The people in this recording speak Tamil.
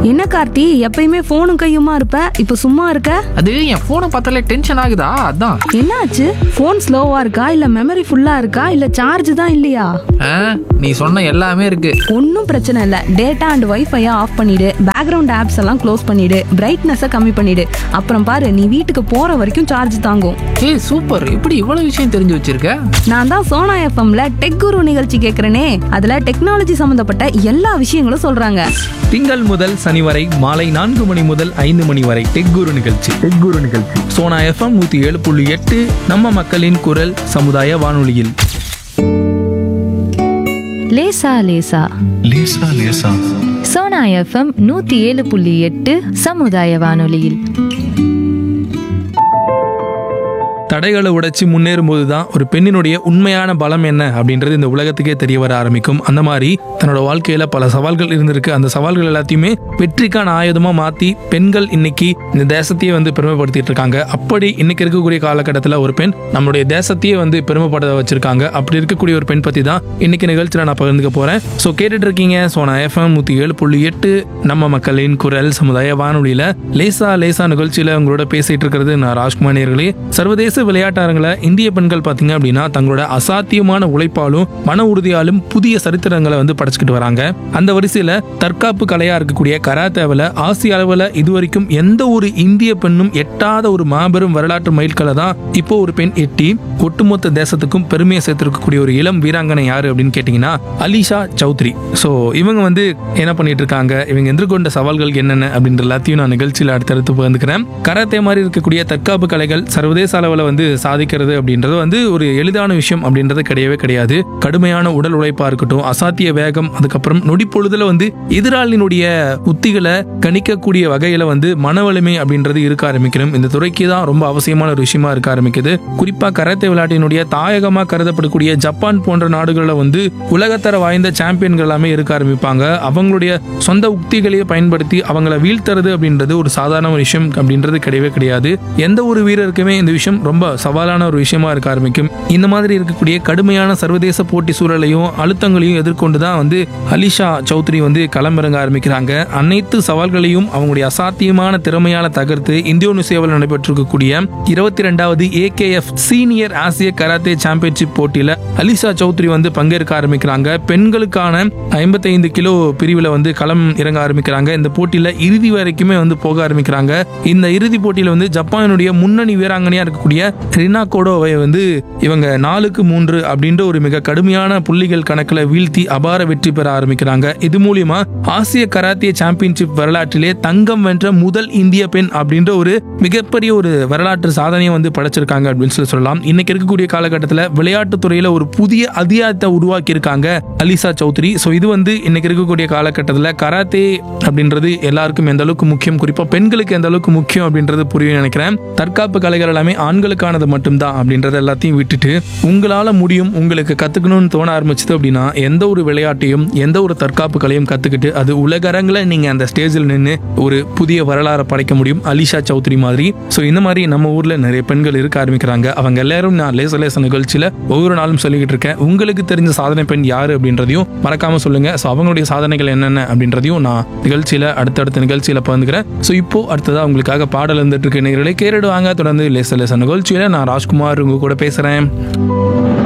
என்ன கார்த்தி எப்பயுமே போனும் கையுமா இருப்ப இப்ப சும்மா இருக்க அது என் ஃபோனை பார்த்தாலே டென்ஷன் ஆகுதா அதான் என்னாச்சு போன் ஸ்லோவா இருக்கா இல்ல மெமரி ஃபுல்லா இருக்கா இல்ல சார்ஜ் தான் இல்லையா ஆ, நீ சொன்ன எல்லாமே இருக்கு ஒன்றும் பிரச்சனை இல்லை டேட்டா அண்ட் வைஃபையை ஆஃப் பண்ணிடு பேக்ரவுண்ட் ஆப்ஸ் எல்லாம் க்ளோஸ் பண்ணிடு பிரைட்னஸை கம்மி பண்ணிடு அப்புறம் பாரு நீ வீட்டுக்கு போற வரைக்கும் சார்ஜ் தாங்கும் ஏய் சூப்பர் இப்படி இவ்வளவு விஷயம் தெரிஞ்சு வச்சிருக்க நான் தான் சோனா எஃப்எம்ல டெக் குரு நிகழ்ச்சி கேட்குறேனே அதுல டெக்னாலஜி சம்மந்தப்பட்ட எல்லா விஷயங்களும் சொல்றாங்க திங்கள் முதல் சனி வரை மாலை நான்கு மணி முதல் ஐந்து மணி வரை டெக் குரு நிகழ்ச்சி டெக் குரு நிகழ்ச்சி சோனா எஃப்எம் நூத்தி ஏழு புள்ளி எட்டு நம்ம மக்களின் குரல் சமுதாய வானொலியில் லேசா லேசா லேசா லேசா சோனா எஃப்எம் நூத்தி ஏழு புள்ளி எட்டு சமுதாய வானொலியில் தடைகளை உடைச்சு முன்னேறும் போது தான் ஒரு பெண்ணினுடைய உண்மையான பலம் என்ன அப்படின்றது இந்த உலகத்துக்கே தெரிய வர ஆரம்பிக்கும் அந்த மாதிரி தன்னோட வாழ்க்கையில பல சவால்கள் இருந்திருக்கு அந்த சவால்கள் எல்லாத்தையுமே வெற்றிக்கான ஆயுதமா மாத்தி பெண்கள் இன்னைக்கு இந்த தேசத்தையே வந்து பெருமைப்படுத்திட்டு இருக்காங்க அப்படி இன்னைக்கு இருக்கக்கூடிய காலகட்டத்தில் ஒரு பெண் நம்மளுடைய தேசத்தையே வந்து பெருமைப்பட வச்சிருக்காங்க அப்படி இருக்கக்கூடிய ஒரு பெண் பத்தி தான் இன்னைக்கு நிகழ்ச்சியில் நான் பகிர்ந்துக்க போறேன் ஸோ கேட்டுட்டு இருக்கீங்க ஸோ நான் எஃப்எம் நூத்தி ஏழு புள்ளி எட்டு நம்ம மக்களின் குரல் சமுதாய வானொலியில லேசா லேசா நிகழ்ச்சியில உங்களோட பேசிட்டு இருக்கிறது நான் ராஜ்குமார் நேயர்களே சர்வதேச விளையாட்டரங்கில் இந்திய பெண்கள் பார்த்தீங்க அப்படின்னா தங்களோட அசாத்தியமான உழைப்பாலும் மன உறுதியாலும் புதிய சரித்திரங்களை வந்து படைச்சுக்கிட்டு வராங்க அந்த வரிசையில தற்காப்பு கலையா இருக்கக்கூடிய கராத்தேவில் ஆசிய அளவில் இதுவரைக்கும் எந்த ஒரு இந்திய பெண்ணும் எட்டாத ஒரு மாபெரும் வரலாற்று மைல்கலை தான் இப்போ ஒரு பெண் எட்டி ஒட்டுமொத்த தேசத்துக்கும் பெருமையை சேர்த்திருக்கக்கூடிய ஒரு இளம் வீராங்கனை யாரு அப்படின்னு கேட்டீங்கன்னா அலிஷா சௌத்ரி ஸோ இவங்க வந்து என்ன பண்ணிட்டு இருக்காங்க இவங்க எதிர்கொண்ட சவால்கள் என்னென்ன அப்படின்ற எல்லாத்தையும் நான் நிகழ்ச்சியில் அடுத்தடுத்து பகிர்ந்துக்கிறேன் கராத்தே மாதிரி இருக்கக்கூடிய தற்காப்பு கலைகள் சர்வதேச அளவில் வந்து சாதிக்கிறது அப்படின்றது வந்து ஒரு எளிதான விஷயம் அப்படின்றது கிடையவே கிடையாது கடுமையான உடல் உழைப்பா இருக்கட்டும் அசாத்திய வேகம் அதுக்கப்புறம் நொடி பொழுதுல வந்து எதிராளியினுடைய உத்திகளை கணிக்கக்கூடிய வகையில வந்து மன வலிமை அப்படின்றது இருக்க ஆரம்பிக்கணும் இந்த துறைக்கு தான் ரொம்ப அவசியமான ஒரு விஷயமா இருக்க ஆரம்பிக்குது குறிப்பா கராத்தே விளையாட்டினுடைய தாயகமா கருதப்படக்கூடிய ஜப்பான் போன்ற நாடுகளில் வந்து உலகத்தர வாய்ந்த சாம்பியன்கள் எல்லாமே இருக்க ஆரம்பிப்பாங்க அவங்களுடைய சொந்த உக்திகளையே பயன்படுத்தி அவங்கள வீழ்த்துறது அப்படின்றது ஒரு சாதாரண ஒரு விஷயம் அப்படின்றது கிடையவே கிடையாது எந்த ஒரு வீரருக்குமே இந்த விஷயம் ரொம்ப சவாலான ஒரு விஷயமா இருக்க ஆரம்பிக்கும் இந்த மாதிரி இருக்கக்கூடிய கடுமையான சர்வதேச போட்டி சூழலையும் அழுத்தங்களையும் எதிர்கொண்டு தான் வந்து அலிஷா சௌத்ரி வந்து களமிறங்க ஆரம்பிக்கிறாங்க அனைத்து சவால்களையும் அவங்களுடைய அசாத்தியமான திறமையால தகர்த்து இந்தோனேசியாவில் நடைபெற்றிருக்கக்கூடிய இருபத்தி ரெண்டாவது ஏகேஎஃப் சீனியர் ஆசிய கராத்தே சாம்பியன்ஷிப் போட்டியில அலிஷா சௌத்ரி வந்து பங்கேற்க ஆரம்பிக்கிறாங்க பெண்களுக்கான ஐம்பத்தைந்து கிலோ பிரிவில் வந்து களம் இறங்க ஆரம்பிக்கிறாங்க இந்த போட்டியில இறுதி வரைக்குமே வந்து போக ஆரம்பிக்கிறாங்க இந்த இறுதி போட்டியில வந்து ஜப்பானுடைய முன்னணி வீராங்கனையா இருக்கக்கூடிய ரினா கோடோவை வந்து இவங்க நாலுக்கு மூன்று அப்படின்ற ஒரு மிக கடுமையான புள்ளிகள் கணக்குல வீழ்த்தி அபார வெற்றி பெற ஆரம்பிக்கிறாங்க இது மூலியமா ஆசிய கராத்தே சாம்பியன்ஷிப் வரலாற்றிலே தங்கம் வென்ற முதல் இந்திய பெண் அப்படின்ற ஒரு மிகப்பெரிய ஒரு வரலாற்று சாதனையை வந்து படைச்சிருக்காங்க அப்படின்னு சொல்லி சொல்லலாம் இன்னைக்கு இருக்கக்கூடிய காலகட்டத்தில் விளையாட்டுத் துறையில ஒரு புதிய அதிகாரத்தை உருவாக்கி இருக்காங்க அலிசா சௌத்ரி ஸோ இது வந்து இன்னைக்கு இருக்கக்கூடிய காலகட்டத்தில் கராத்தே அப்படின்றது எல்லாருக்கும் எந்த அளவுக்கு முக்கியம் குறிப்பா பெண்களுக்கு எந்த அளவுக்கு முக்கியம் அப்படின்றது புரியும் நினைக்கிறேன் தற்காப்பு கலைகள் எல்லாமே ஆண்களுக்கானது மட்டும்தான் அப்படின்றத எல்லாத்தையும் விட்டுட்டு உங்களால முடியும் உங்களுக்கு கத்துக்கணும்னு தோண ஆரம்பிச்சது அப்படின்னா எந்த ஒரு விளையாட்டையும் எந்த ஒரு தற்காப்பு கலையும் கத்துக்கிட்டு அது உலகரங்கில் நீங்க அந்த ஸ்டேஜில் நின்று ஒரு புதிய வரலாறை படைக்க முடியும் அலிஷா சௌத்ரி மாதிரி ஸோ இந்த மாதிரி நம்ம ஊர்ல நிறைய பெண்கள் இருக்க ஆரம்பிக்கிறாங்க அவங்க எல்லாரும் நான் லேச லேச நிகழ்ச்சியில ஒவ்வொரு நாளும் சொல்லிக்கிட்டு இருக்கேன் உங்களுக்கு தெரிஞ்ச சாதனை பெண் யாரு அப்படின்றதையும் மறக்காம சொல்லுங்க ஸோ அவங்களுடைய சாதனைகள் என்னென்ன அப்படின்றதையும் நான் நிகழ்ச்சியில அடுத்தடுத்த நிகழ்ச்சியில பகிர்ந்துக்கிறேன் ஸோ இப்போ அடுத்ததா உங்களுக்காக பாடல் வந்துட்டு இருக்கு நேர்களை கேரிடுவாங்க தொடர்ந்து லேச லேச நிகழ்ச்சியில நான் ராஜ்குமார் உங்க கூட பேசுறேன்